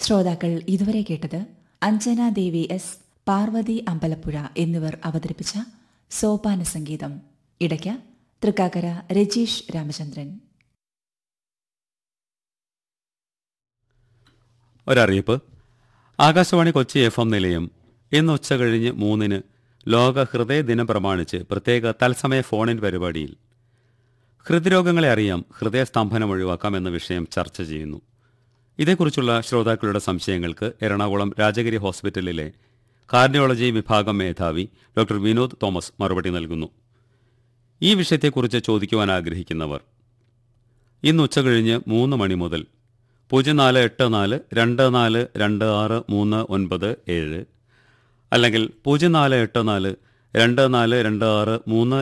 ശ്രോതാക്കൾ ഇതുവരെ കേട്ടത് അഞ്ജന ദേവി എസ് പാർവതി അമ്പലപ്പുഴ എന്നിവർ അവതരിപ്പിച്ച സോപാന സംഗീതം ഇടയ്ക്ക് തൃക്കാക്കര രജീഷ് രാമചന്ദ്രൻ ഒരറിയിപ്പ് ആകാശവാണി കൊച്ചി എഫ് എം നിലയം ഇന്ന് ഉച്ച കഴിഞ്ഞ് മൂന്നിന് ലോക ഹൃദയ ദിനം പ്രമാണിച്ച് പ്രത്യേക തത്സമയ ഫോണിൻ പരിപാടിയിൽ ഹൃദ്രോഗങ്ങളെ അറിയാം ഹൃദയസ്തംഭനം ഒഴിവാക്കാം എന്ന വിഷയം ചർച്ച ചെയ്യുന്നു ഇതേക്കുറിച്ചുള്ള ശ്രോതാക്കളുടെ സംശയങ്ങൾക്ക് എറണാകുളം രാജഗിരി ഹോസ്പിറ്റലിലെ കാർഡിയോളജി വിഭാഗം മേധാവി ഡോക്ടർ വിനോദ് തോമസ് മറുപടി നൽകുന്നു ഈ വിഷയത്തെക്കുറിച്ച് ചോദിക്കുവാൻ ആഗ്രഹിക്കുന്നവർ ഇന്ന് ഉച്ചകഴിഞ്ഞ് മൂന്ന് മണി മുതൽ പൂജ്യം നാല് എട്ട് നാല് രണ്ട് നാല് രണ്ട് ആറ് മൂന്ന് ഒൻപത് ഏഴ് അല്ലെങ്കിൽ പൂജ്യം നാല് എട്ട് നാല് രണ്ട് നാല് രണ്ട് ആറ് മൂന്ന്